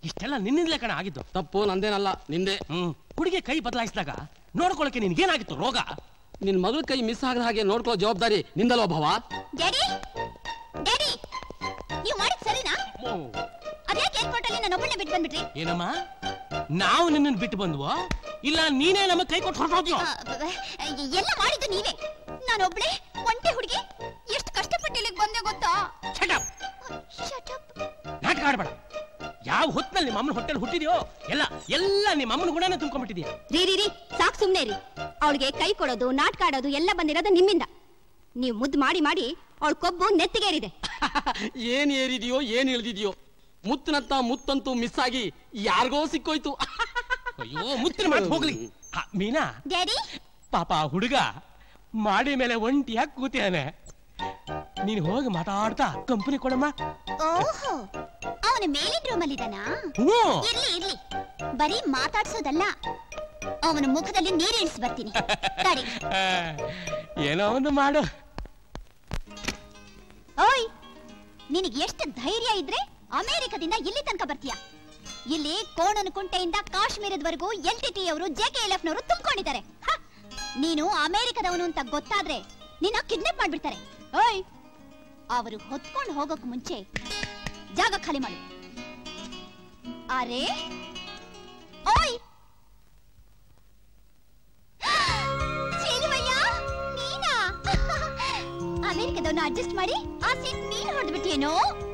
ಇಷ್ಟೆಲ್ಲ ನಿನ್ನಿಂದಲೇ ಕಣ ಆಗಿದ್ದು ತಪ್ಪು ನಂದೇನಲ್ಲ ನಿಂದೆ ಹ್ಮ್ ಹುಡುಗಿ ಕೈ ಬದಲಾಯಿಸಿದಾಗ ನೋಡ್ಕೊಳಕ್ಕೆ ನಿನ್ಗೇನಾಗಿತ್ತು ರೋಗ ನಿನ್ ಮಗಳ ಕೈ ಮಿಸ್ ಆಗದ ಹಾಗೆ ನೋಡ್ಕೊಳ್ಳೋ ಜವಾಬ್ದಾರಿ ನಿಂದಲ್ವ ಭವ ಡ್ಯಾಡಿ ಡ್ಯಾಡಿ ನೀವು ಮಾಡಿದ್ ಸರಿನಾ ಅದ್ಯಾಕೆ ಏರ್ಪೋರ್ಟಲ್ಲಿ ನಾನು ಒಬ್ಬಳನ್ನ ಬಿಟ್ಟು ಬಂದ್ಬಿಟ್ರಿ ಏನಮ್ಮ ನಾವು ನಿನ್ನನ್ನು ಬಿಟ್ಟು ಬಂದ್ವೋ ಇಲ್ಲ ನೀನೇ ನಮಗೆ ಕೈ ಕೊಟ್ಟು ಹೊರಟೋದ್ಯೋ ಆ, ಬ- ಬ- ಎಲ್ಲ ಮಾಡಿದ್ದು ನೀವೇ ನಾನೊಬ್ಳೆ ಒಂಟೆ ಹುಡುಗಿ ಎಷ್ಟು ಕಷ್ಟಪಟ್ಟು ಇಲ್ಲಿಗೆ ಬಂದೆ ಗೊತ್ತಾ ಶಟಪ್ Shut up. ನಾಟಕ ಆಡ್ಬೇಡ ಯಾವ ಹೊತ್ತಿನಲ್ಲಿ ನಿಮ್ಮ ಅಮ್ಮನ ಹೊಟ್ಟೆಲ್ ಹುಟ್ಟಿದ್ಯೋ ಎಲ್ಲ ಎಲ್ಲ ನಿಮ್ಮ ಅಮ್ಮನ ಗುಣನೇ ತುಂಬ್ಕೊಂಡ್ಬಿಟ್ಟಿದ್ಯಾ ರೀ ರೀ ರೀ ಸಾಕ್ ಸುಮ್ನೆ ರೀ ಅವಳಿಗೆ ಕೈ ಕೊಡೋದು ನಾಟಕ ಆಡೋದು ಎಲ್ಲ ಬಂದಿರೋದು ನಿಮ್ಮಿಂದ ನೀವು ಮುದ್ದು ಮಾಡಿ ಮಾಡಿ ಅವಳ ಕೊಬ್ಬು ನೆತ್ತಿಗೇರಿದೆ ಏನ್ ಏರಿದೆಯೋ ಏನ್ ಇಳ್ದಿದ್ಯೋ ಮುತ್ತಿನಂತ ಮುತ್ತಂತೂ ಮಿಸ್ ಆಗಿ ಯಾರಿಗೋ ಸಿಕ್ಕೋಯ್ತು ಅಯ್ಯೋ ಮುತ್ತಿನ ಮಾತು ಹೋಗ್ಲಿ ಆ, ಮೀನಾ ಡ್ಯಾಡಿ ಪಾಪ ಆ ಹುಡುಗ ಮಾಡಿ ಮೇಲೆ ಒಂಟಿಯಾಗಿ ಕೂತಿಯಾನೆ ನೀನು ಹೋಗಿ ಮಾತಾಡ್ತಾ ಕಂಪನಿ ಕೊಡಮ್ಮ ಓಹೋ ಅವನ ಮೇಲಿನ ರೂಮಲ್ಲಿ ಇದ್ದಾನಾ ಹ್ಞೂ ಇರ್ಲಿ ಇರ್ಲಿ ಬರೀ ಮಾತಾಡ್ಸೋದಲ್ಲ ಅವನ ಮುಖದಲ್ಲಿ ನೀರಿಳಿಸಿ ಬರ್ತೀನಿ ತಡಿ ಆ, ಏನೋ ಒಂದು ಮಾಡು ಓಯ್ ನಿನಗೆ ಎಷ್ಟು ಧೈರ್ಯ ಇದ್ರೆ ಅಮೆರಿಕದಿಂದ ಇಲ್ಲಿ ತನಕ ಬರ್ತೀಯಾ ಇಲ್ಲಿ ಕೋಣನಕುಂಟೆಯಿಂದ ಕಾಶ್ಮೀರದವರೆಗೂ ಎಲ್ ಟಿ ಟಿ ಅವರು ಜೆ ಕೆ ಎಲ್ ಎಫ್ ನವರು ತುಂಬಿಕೊಂಡಿದ್ದಾರೆ ನೀನು ಅಮೆರಿಕದವನು ಅಂತ ಗೊತ್ತಾದ್ರೆ ನಿನ್ನ ಕಿಡ್ನಾಪ್ ಮಾಡ್ಬಿಡ್ತಾರೆ ಓಯ್ ಅವರು ಹೊತ್ಕೊಂಡು ಹೋಗೋಕ್ ಮುಂಚೆ ಜಾಗ ಖಾಲಿ ಮಾಡು ಅರೆ ಓಯ್ ಚೆಲುವಯ್ಯ ನೀನಾ ಅಮೆರಿಕದವನ್ನ ಅಡ್ಜಸ್ಟ್ ಮಾಡಿ ಆ ಸೀಟ್ ನೀನ್ ಹೊಡೆದ್ಬಿಟ್ಟಿಯೇನೋ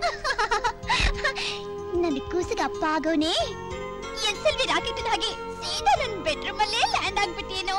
ನನ್ನ ಕೂಸಿಗೆ ಅಪ್ಪ ಆಗೋನೆ ಎಸ್ ಎಲ್ ವಿ ರಾಕೆಟ್ ಹಾಗೆ ಸೀದಾ ನನ್ನ ಬೆಡ್ರೂಮ್ ಅಲ್ಲೇ ಲ್ಯಾಂಡ್ ಆಗ್ಬಿಟ್ಟಿಯೇನೋ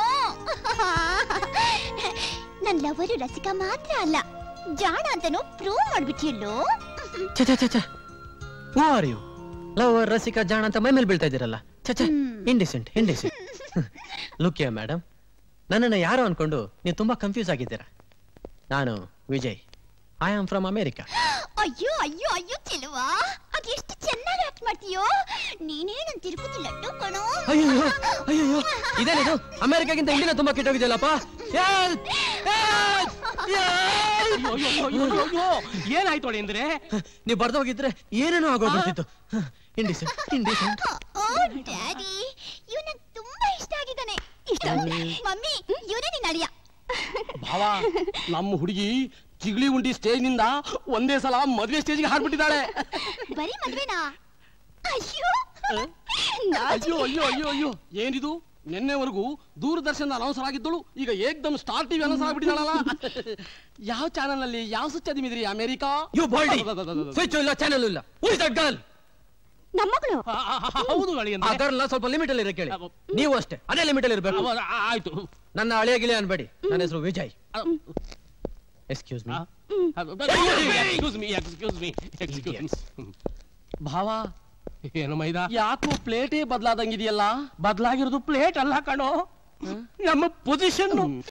ನನ್ ಲವರು ರಸಿಕಾ ಮಾತ್ರ ಅಲ್ಲ ಜಾಣ ಅಂತನೂ ಪ್ರೂವ್ ಮಾಡ್ಬಿಟ್ಟಿಯಲ್ಲೋ ಛೆ ಛೆ ಛೆ ಛೆ ಹೂ ಆರ್ ಯು ಲವರ್ ರಸಿಕಾ ಜಾಣ ಅಂತ ಮೈ ಮೇಲೆ ಬೀಳ್ತಾ ಇದ್ದೀರಲ್ಲ ಛೆ ಛೆ ಹ್ಮ್. ಇಂಡಿಸೆಂಟ್ ಇಂಡಿಸೆಂಟ್ ಲುಕಿಯ ಮೇಡಮ್ ನನ್ನನ್ನು ಯಾರೋ ಅನ್ಕೊಂಡು ನೀವು ತುಂಬಾ ಕನ್ಫ್ಯೂಸ್ ಆಗಿದ್ದೀರಾ ನಾನು Vijay I am from America ಅಯ್ಯೋ ಅಯ್ಯೋ ಅಯ್ಯೋ ಚೆಲುವಾ ಅದೆಷ್ಟು ಚೆನ್ನಾಗಿ ಆಕ್ಟ್ ಮಾಡ್ತೀಯೋ ನೀನೇನು ತಿರುಪತಿ ಲಡ್ಡು ಕಣೋ ಅಯ್ಯೋ ಅಯ್ಯೋ ಇದೇನಿದು ಅಮೇರಿಕಾಗಿಂತ ಇಂಡಿಯಾ ತುಂಬಾ ಕೆಟ್ಟೋಗಿದೆಯಲ್ಲಪ್ಪ Help! Help! Help! ಅಯ್ಯೋ, ಅಯ್ಯೋ, ಅಯ್ಯೋ, ಅಯ್ಯೋ, ಅಯ್ಯೋ. ಏನಾಯ್ತು ಅವಳಿ ಅಂದ್ರೆ ನೀವು ಬರ್ದೋಗಿದ್ರೆ ಏನೇನೋ ಆಗೋಗ್ಬಿಡ್ತಿತ್ತು ಇಂಡಿಸೆಂಟ್ ಇಂಡಿಸೆಂಟ್ ಓ ಡ್ಯಾಡಿ ಇವನ ತುಂಬಾ ಇಷ್ಟ ಆಗಿದ್ದಾನೆ ಇಷ್ಟ ಮಮ್ಮಿ ಇವನೇ ನಿನ್ನ ಅಳಿಯ ಭಾವ ನಮ್ಮ ಹುಡುಗಿ ಚಿಗ್ಳಿ ಉಂಡಿ ಸ್ಟೇಜ್ ನಿಂದ ಒಂದೇ ಸಲ ಮದ್ವೆ ಸ್ಟೇಜ್ಗೆ ಹಾಡ್ಬಿಟ್ಟಿದ್ದಾಳೆ ಬರೀ ಮದ್ವೆನಾ ಅಯ್ಯೋ ಅಯ್ಯೋ ಅಯ್ಯೋ ಅಯ್ಯೋ ಅಯ್ಯೋ ಏನಿದು ನಿನ್ನೆವರೆಗೂ ದೂರದರ್ಶನ ಅನೌನ್ಸರ್ ಆಗಿದ್ದಳು ಈಗ ಏಕ್ದಮ್ ಸ್ಟಾರ್ ಟಿವಿ ಅನೌನ್ಸರ್ ಆಗ್ಬಿಟ್ಟಿದ್ದಾಳಲ್ಲ ಯಾವ ಚಾನಲ್ ನಲ್ಲಿ ಯಾವ ಸ್ವಿಚ್ ಅದಿಮಿದ್ರಿ ಅಮೆರಿಕಾ ಯು ಬಾಲ್ಡಿ ಸ್ವಿಚ್ ಇಲ್ಲ ಚಾನಲ್ ಇಲ್ಲ ಹೂ ಇಸ್ ದಟ್ ಗರ್ಲ್ ನಮ್ಮಗಳು ಆ, ಆ, ಆ, ಹೌದು ಅಳಿ ಆ ಅಂದ್ರೆ ಗರ್ಲ್ ಸ್ವಲ್ಪ ಲಿಮಿಟ್ ಅಲ್ಲಿ ಇರೋ ಕೇಳಿ ನೀವು ಅಷ್ಟೇ ಅದೇ ಲಿಮಿಟ್ ಅಲ್ಲಿ ಇರಬೇಕು ಅವ- ಆ, ಆಯ್ತು ನನ್ನ ಹಳೆಯ ಗಿಳಿ ಅನ್ಬೇಡಿ ನನ್ನ ಹೆಸರು Vijay excuse me excuse me excuse me excuse Idiots. ಭಾವ ಏನು ಮೈದಾ ಯಾಕೋ ಪ್ಲೇಟೇ ಬದಲಾದಂಗಿದೆಯಲ್ಲ ಬದಲಾಗಿರೋದು ಪ್ಲೇಟ್ ಅಲ್ಲ ಕಣೋ ನಮ್ಮ ಪೊಸಿಷನ್